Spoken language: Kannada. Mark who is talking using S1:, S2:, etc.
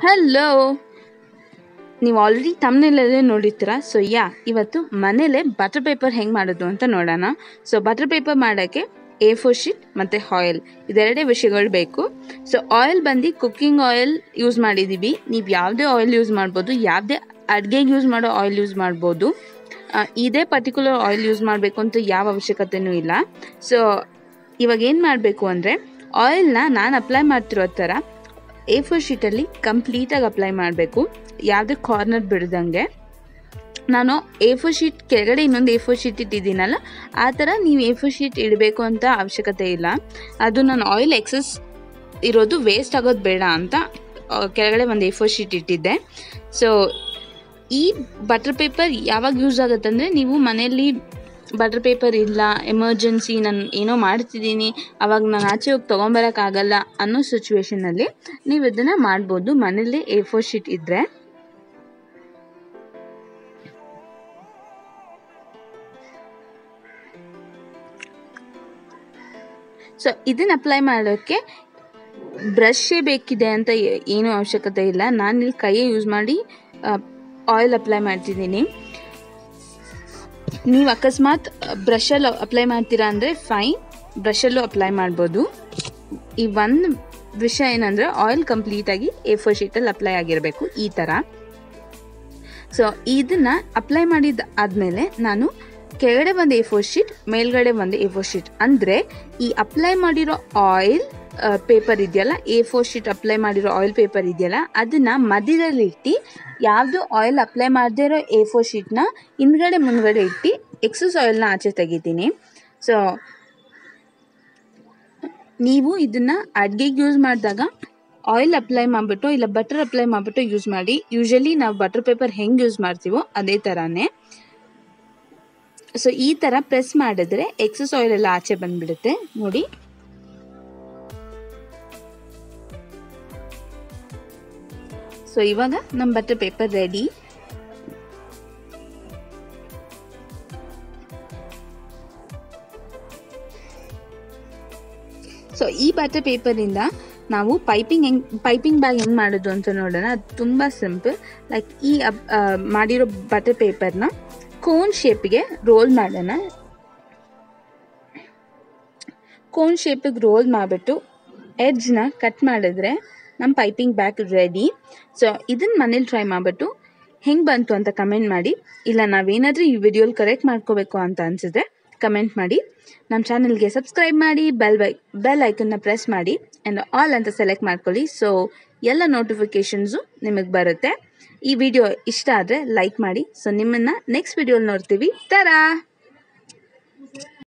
S1: ಹಲೋ ನೀವು ಆಲ್ರೆಡಿ ತಮ್ಮನೇಲಲ್ಲೇ ನೋಡಿರ್ತೀರ ಸೊ ಯಾ ಇವತ್ತು ಮನೇಲೆ ಬಟರ್ ಪೇಪರ್ ಹೆಂಗೆ ಮಾಡೋದು ಅಂತ ನೋಡೋಣ ಸೊ ಬಟರ್ ಪೇಪರ್ ಮಾಡೋಕ್ಕೆ ಎ ಫೋರ್ ಶೀಟ್ ಮತ್ತು ಆಯಿಲ್ ಇದೆರಡೇ ವಿಷಯಗಳು ಬೇಕು ಸೊ ಆಯಿಲ್ ಬಂದು ಕುಕ್ಕಿಂಗ್ ಆಯಿಲ್ ಯೂಸ್ ಮಾಡಿದ್ದೀವಿ ನೀವು ಯಾವುದೇ ಆಯಿಲ್ ಯೂಸ್ ಮಾಡ್ಬೋದು ಯಾವುದೇ ಅಡುಗೆಗೆ ಯೂಸ್ ಮಾಡೋ ಆಯಿಲ್ ಯೂಸ್ ಮಾಡ್ಬೋದು ಆ, ಇದೇ ಪರ್ಟಿಕ್ಯುಲರ್ ಆಯಿಲ್ ಯೂಸ್ ಮಾಡಬೇಕು ಅಂತ ಯಾವ ಅವಶ್ಯಕತೆಯೂ ಇಲ್ಲ ಸೊ ಇವಾಗ ಏನು ಮಾಡಬೇಕು ಅಂದರೆ ಆಯಿಲ್ನ ನಾನು ಅಪ್ಲೈ ಮಾಡ್ತಿರೋ ಥರ ಎ ಫೋರ್ ಶೀಟಲ್ಲಿ ಕಂಪ್ಲೀಟಾಗಿ ಅಪ್ಲೈ ಮಾಡಬೇಕು ಯಾವುದೇ ಕಾರ್ನರ್ ಬಿಡ್ದಂಗೆ ನಾನು ಎ ಫೋರ್ ಶೀಟ್ ಕೆಳಗಡೆ ಇನ್ನೊಂದು ಎ ಫೋರ್ ಶೀಟ್ ಇಟ್ಟಿದ್ದೀನಲ್ಲ ಆ ಥರ ನೀವು ಎ ಫೋರ್ ಶೀಟ್ ಇಡಬೇಕು ಅಂತ ಅವಶ್ಯಕತೆ ಇಲ್ಲ ಅದು ನಾನು ಆಯಿಲ್ ಎಕ್ಸಸ್ ಇರೋದು ವೇಸ್ಟ್ ಆಗೋದು ಬೇಡ ಅಂತ ಆ, ಕೆಳಗಡೆ ಒಂದು ಎ ಫೋರ್ ಶೀಟ್ ಇಟ್ಟಿದ್ದೆ ಸೊ ಈ ಬಟರ್ ಪೇಪರ್ ಯಾವಾಗ ಯೂಸ್ ಆಗುತ್ತೆ ಅಂದರೆ ನೀವು ಮನೆಯಲ್ಲಿ ಬಟರ್ ಪೇಪರ್ ಇಲ್ಲ ಎಮರ್ಜೆನ್ಸಿ ನಾನು ಏನೋ ಮಾಡ್ತಿದ್ದೀನಿ ಅವಾಗ ನಾನು ಆಚೆ ಹೋಗಿ ತೊಗೊಂಬರೋಕ್ಕಾಗಲ್ಲ ಅನ್ನೋ ಸಿಚುವೇಶನಲ್ಲಿ ನೀವು ಇದನ್ನು ಮಾಡ್ಬೋದು ಮನೇಲಿ ಎ ಫೋರ್ ಶೀಟ್ ಇದ್ದರೆ ಸೊ ಇದನ್ನು ಅಪ್ಲೈ ಮಾಡೋಕ್ಕೆ ಬ್ರಷೇ ಬೇಕಿದೆ ಅಂತ ಏ- ಏನೂ ಅವಶ್ಯಕತೆ ಇಲ್ಲ ನಾನು ಇಲ್ಲಿ ಕೈಯೇ ಯೂಸ್ ಮಾಡಿ ಆಯಿಲ್ ಅಪ್ಲೈ ಮಾಡ್ತಿದ್ದೀನಿ ನೀವು ಅಕಸ್ಮಾತ್ ಬ್ರಷಲ್ಲಿ ಅಪ್ಲೈ ಮಾಡ್ತೀರಾ ಅಂದರೆ ಫೈನ್ ಬ್ರಷಲ್ಲೂ ಅಪ್ಲೈ ಮಾಡ್ಬೋದು ಈ ಒಂದು ವಿಷಯ ಏನಂದರೆ ಆಯಿಲ್ ಕಂಪ್ಲೀಟಾಗಿ ಎ ಫೋರ್ ಶೀಟಲ್ಲಿ ಅಪ್ಲೈ ಆಗಿರಬೇಕು ಈ ಥರ ಸೊ ಇದನ್ನು ಅಪ್ಲೈ ಮಾಡಿದ ಆದಮೇಲೆ ನಾನು ಕೆಳಗಡೆ ಒಂದು ಎ ಫೋರ್ ಶೀಟ್ ಮೇಲ್ಗಡೆ ಒಂದು ಎ ಫೋರ್ ಶೀಟ್ ಅಂದರೆ ಈ ಅಪ್ಲೈ ಮಾಡಿರೋ ಆಯಿಲ್ ಪೇಪರ್ ಇದೆಯಲ್ಲ ಎ ಫೋರ್ ಶೀಟ್ ಅಪ್ಲೈ ಮಾಡಿರೋ ಆಯಿಲ್ ಪೇಪರ್ ಇದೆಯಲ್ಲ ಅದನ್ನು ಮಧ್ಯದಲ್ಲಿ ಇಟ್ಟು ಯಾವುದು ಆಯಿಲ್ ಅಪ್ಲೈ ಮಾಡದೇ ಇರೋ ಎ ಫೋರ್ ಶೀಟ್ನ ಹಿಂದ್ಗಡೆ ಮುಂದ್ಗಡೆ ಇಟ್ಟು ಎಕ್ಸಸ್ ಆಯಿಲ್ನ ಆಚೆ ತೆಗಿತೀನಿ ಸೊ ನೀವು ಇದನ್ನು ಅಡುಗೆಗೆ ಯೂಸ್ ಮಾಡಿದಾಗ ಆಯಿಲ್ ಅಪ್ಲೈ ಮಾಡಿಬಿಟ್ಟು ಇಲ್ಲ ಬಟರ್ ಅಪ್ಲೈ ಮಾಡಿಬಿಟ್ಟು ಯೂಸ್ ಮಾಡಿ ಯೂಶಲಿ ನಾವು ಬಟರ್ ಪೇಪರ್ ಹೆಂಗೆ ಯೂಸ್ ಮಾಡ್ತೀವೋ ಅದೇ ಥರನೇ ಸೊ ಈ ಥರ ಪ್ರೆಸ್ ಮಾಡಿದ್ರೆ ಎಕ್ಸಸ್ ಆಯಿಲ್ ಎಲ್ಲ ಆಚೆ ಬಂದ್ಬಿಡುತ್ತೆ ನೋಡಿ ಸೊ ಇವಾಗ ನಮ್ಮ ಬಟರ್ ಪೇಪರ್ ರೆಡಿ ಸೊ ಈ ಬಟರ್ ಪೇಪರಿಂದ ನಾವು ಪೈಪಿಂಗ್ ಹೆಂಗ್ ಪೈಪಿಂಗ್ ಬ್ಯಾಗ್ ಹೆಂಗೆ ಮಾಡೋದು ಅಂತ ನೋಡೋಣ ಅದು ತುಂಬ ಸಿಂಪಲ್ ಲೈಕ್ ಈ ಅಪ್- ಆ, ಮಾಡಿರೋ ಬಟರ್ ಪೇಪರ್ನ ಕೋನ್ ಶೇಪಿಗೆ ರೋಲ್ ಮಾಡೋಣ ಕೋನ್ ಶೇಪಿಗೆ ರೋಲ್ ಮಾಡಿಬಿಟ್ಟು ಎಡ್ಜ್ನ ಕಟ್ ಮಾಡಿದ್ರೆ ನಮ್ಮ ಪೈಪಿಂಗ್ ಬ್ಯಾಗ್ ರೆಡಿ ಸೊ ಇದನ್ನು ಮನೇಲಿ ಟ್ರೈ ಮಾಡಿಬಿಟ್ಟು ಹೆಂಗೆ ಬಂತು ಅಂತ ಕಮೆಂಟ್ ಮಾಡಿ ಇಲ್ಲ ನಾವೇನಾದರೂ ಈ ವಿಡಿಯೋಲಿ ಕರೆಕ್ಟ್ ಮಾಡ್ಕೋಬೇಕು ಅಂತ ಅನಿಸಿದ್ರೆ ಕಮೆಂಟ್ ಮಾಡಿ ನಮ್ಮ ಚಾನಲ್ಗೆ ಸಬ್ಸ್ಕ್ರೈಬ್ ಮಾಡಿ ಬೆಲ್ ಬೈ ಬೆಲ್ ಐಕನ್ನ ಪ್ರೆಸ್ ಮಾಡಿ ಆ್ಯಂಡ್ ಆಲ್ ಅಂತ ಸೆಲೆಕ್ಟ್ ಮಾಡ್ಕೊಳ್ಳಿ ಸೊ ಎಲ್ಲ ನೋಟಿಫಿಕೇಷನ್ಸು ನಿಮಗೆ ಬರುತ್ತೆ ಈ ವಿಡಿಯೋ ಇಷ್ಟ ಆದರೆ ಲೈಕ್ ಮಾಡಿ ಸೊ ನಿಮ್ಮನ್ನು ನೆಕ್ಸ್ಟ್ ವಿಡಿಯೋಲಿ ನೋಡ್ತೀವಿ ತರಾ